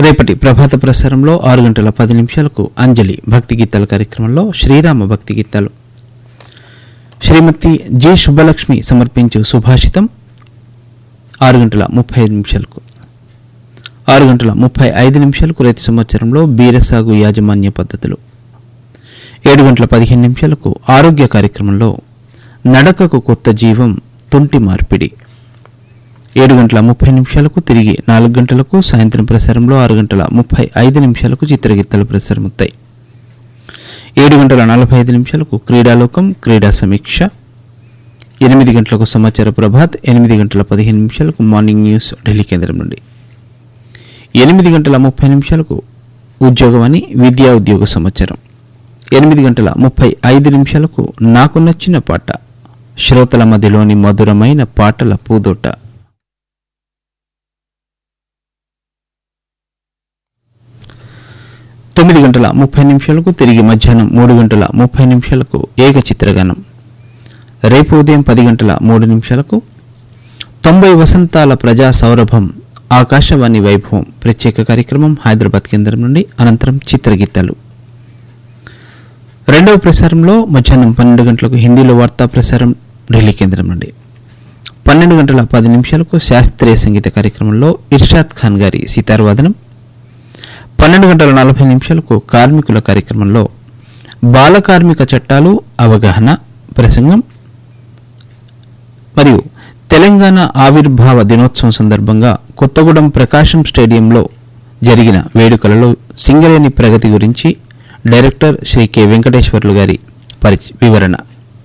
రేపటి ప్రభాత ప్రసారంలో ఆరు గంటల పది నిమిషాలకు అంజలి భక్తి గీతాల కార్యక్రమంలో శ్రీరామ భక్తి గీతాలు శ్రీమతి జి శుభలక్ష్మి సమర్పించు సుభాషితం ఆరు గంటల ముప్పై ఐదు నిమిషాలకు ఆరు గంటల ముప్పై ఐదు నిమిషాలకు రైతు సంవత్సరంలో బీరసాగు యాజమాన్య పద్ధతులు ఏడు గంటల పదిహేను నిమిషాలకు ఆరోగ్య కార్యక్రమంలో నడకకు కొత్త జీవం తుంటి మార్పిడి ఏడు గంటల ముప్పై నిమిషాలకు తిరిగి నాలుగు గంటలకు సాయంత్రం ప్రసారంలో ఆరు గంటల ముప్పై ఐదు నిమిషాలకు చిత్రగీతాలు ప్రసారమవుతాయి ఏడు గంటల నలభై ఐదు నిమిషాలకు క్రీడాలోకం క్రీడా సమీక్ష ఎనిమిది గంటలకు సమాచార ప్రభాత్ ఎనిమిది గంటల పదిహేను నిమిషాలకు మార్నింగ్ న్యూస్ ఢిల్లీ కేంద్రం నుండి ఎనిమిది గంటల ముప్పై నిమిషాలకు ఉద్యోగమని విద్యా ఉద్యోగ సమాచారం ఎనిమిది గంటల ముప్పై ఐదు నిమిషాలకు నాకు నచ్చిన పాట శ్రోతల మధ్యలోని మధురమైన పాటల పూదోట తొమ్మిది గంటల ముప్పై నిమిషాలకు తిరిగి మధ్యాహ్నం మూడు గంటల ముప్పై నిమిషాలకు ఏక చిత్రగానం రేపు ఉదయం పది గంటల మూడు నిమిషాలకు తొంభై వసంతాల ప్రజా సౌరభం ఆకాశవాణి వైభవం ప్రత్యేక కార్యక్రమం హైదరాబాద్ కేంద్రం నుండి అనంతరం చిత్రగీతాలు రెండవ ప్రసారంలో మధ్యాహ్నం పన్నెండు గంటలకు హిందీలో వార్తా ప్రసారం ఢిల్లీ కేంద్రం నుండి పన్నెండు గంటల పది నిమిషాలకు శాస్త్రీయ సంగీత కార్యక్రమంలో ఇర్షాద్ ఖాన్ గారి సితార్వాదనం పన్నెండు గంటల నలభై నిమిషాలకు కార్మికుల కార్యక్రమంలో బాల కార్మిక చట్టాలు అవగాహన ప్రసంగం మరియు తెలంగాణ ఆవిర్భావ దినోత్సవం సందర్భంగా కొత్తగూడెం ప్రకాశం స్టేడియంలో జరిగిన వేడుకలలో సింగరేణి ప్రగతి గురించి డైరెక్టర్ శ్రీ కె వెంకటేశ్వర్లు గారి పరిచ వివరణ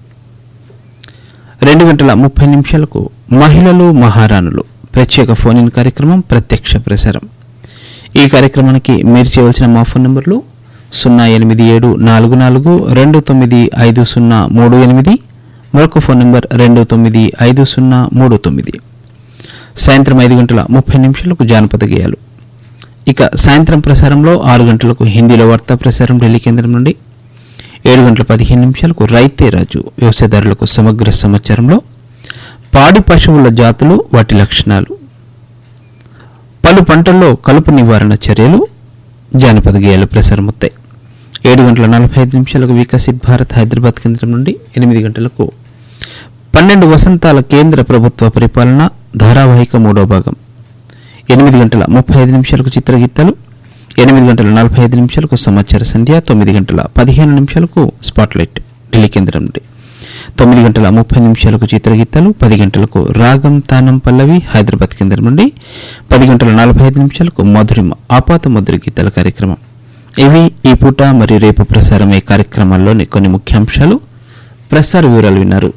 రెండు గంటల ముప్పై నిమిషాలకు మహిళలు మహారాణులు ప్రత్యేక ఫోన్ ఇన్ కార్యక్రమం ప్రత్యక్ష ప్రసారం ఈ కార్యక్రమానికి మీరు చేయవలసిన మా ఫోన్ నంబర్లు సున్నా ఎనిమిది ఏడు నాలుగు నాలుగు రెండు తొమ్మిది ఐదు సున్నా మూడు ఎనిమిది మరొక ఫోన్ నంబర్ రెండు తొమ్మిది ఐదు సున్నా మూడు తొమ్మిది సాయంత్రం ఐదు గంటల ముప్పై నిమిషాలకు జానపద గేయాలు ఇక సాయంత్రం ప్రసారంలో ఆరు గంటలకు హిందీలో వార్తా ప్రసారం ఢిల్లీ కేంద్రం నుండి ఏడు గంటల పదిహేను నిమిషాలకు రైతే రాజు వ్యవసాయదారులకు సమగ్ర సమాచారంలో పాడి పశువుల జాతులు వాటి లక్షణాలు పలు పంటల్లో కలుపు నివారణ చర్యలు జానపద గేయాలు ప్రసారమవుతాయి ఏడు గంటల నలభై ఐదు నిమిషాలకు వికసిత్ భారత్ హైదరాబాద్ కేంద్రం నుండి ఎనిమిది గంటలకు పన్నెండు వసంతాల కేంద్ర ప్రభుత్వ పరిపాలన ధారావాహిక మూడో భాగం ఎనిమిది గంటల ముప్పై ఐదు నిమిషాలకు చిత్రగీతాలు ఎనిమిది గంటల నలభై ఐదు నిమిషాలకు సమాచార సంధ్య తొమ్మిది గంటల పదిహేను నిమిషాలకు స్పాట్లైట్ ఢిల్లీ కేంద్రం నుండి తొమ్మిది గంటల ముప్పై నిమిషాలకు చిత్రగీతాలు పది గంటలకు రాగం తానం పల్లవి హైదరాబాద్ కేంద్రం నుండి పది గంటల నలభై ఐదు నిమిషాలకు మధురిమ ఆపాత మధుర గీతాల కార్యక్రమం ఇవి ఈ పూట మరియు రేపు ప్రసారమయ్యే కార్యక్రమాల్లోని కొన్ని ముఖ్యాంశాలు ప్రసార వివరాలు విన్నారు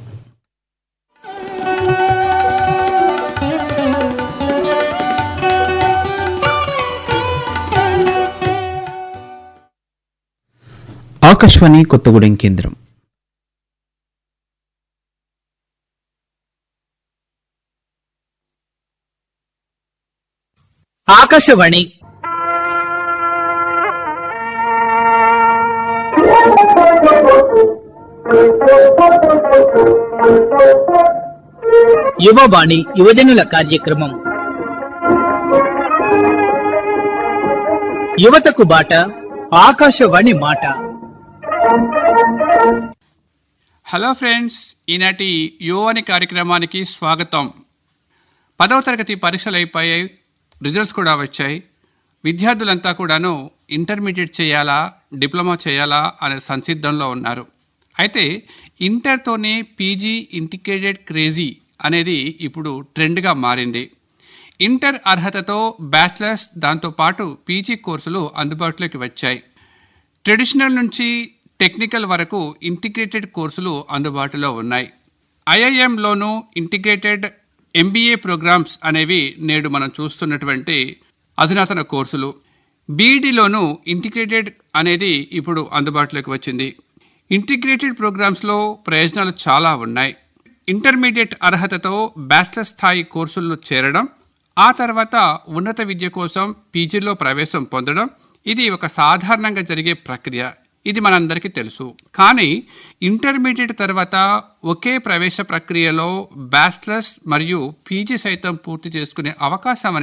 ఆకాశవాణి కొత్తగూడెం కేంద్రం ఆకాశవాణి యువవాణి యువజనుల కార్యక్రమం యువతకు బాట ఆకాశవాణి మాట హలో ఫ్రెండ్స్ ఈనాటి యువని కార్యక్రమానికి స్వాగతం పదవ తరగతి పరీక్షలు అయిపోయాయి రిజల్ట్స్ కూడా వచ్చాయి విద్యార్థులంతా కూడాను ఇంటర్మీడియట్ చేయాలా డిప్లొమా చేయాలా అనే సంసిద్ధంలో ఉన్నారు అయితే ఇంటర్తోనే పీజీ ఇంటిగ్రేటెడ్ క్రేజీ అనేది ఇప్పుడు ట్రెండ్గా మారింది ఇంటర్ అర్హతతో బ్యాచిలర్స్ దాంతోపాటు పీజీ కోర్సులు అందుబాటులోకి వచ్చాయి ట్రెడిషనల్ నుంచి టెక్నికల్ వరకు ఇంటిగ్రేటెడ్ కోర్సులు అందుబాటులో ఉన్నాయి ఐఐఎంలోనూ ఇంటిగ్రేటెడ్ ఎంబీఏ ప్రోగ్రామ్స్ అనేవి నేడు మనం చూస్తున్నటువంటి అధునాతన కోర్సులు బీఈడీలోనూ ఇంటిగ్రేటెడ్ అనేది ఇప్పుడు అందుబాటులోకి వచ్చింది ఇంటిగ్రేటెడ్ ప్రోగ్రామ్స్లో ప్రయోజనాలు చాలా ఉన్నాయి ఇంటర్మీడియట్ అర్హతతో బ్యాచిలర్ స్థాయి కోర్సుల్లో చేరడం ఆ తర్వాత ఉన్నత విద్య కోసం పీజీలో ప్రవేశం పొందడం ఇది ఒక సాధారణంగా జరిగే ప్రక్రియ ఇది మనందరికీ తెలుసు కానీ ఇంటర్మీడియట్ తర్వాత ఒకే ప్రవేశ ప్రక్రియలో బ్యాచిలర్స్ మరియు పీజీ సైతం పూర్తి చేసుకునే అవకాశం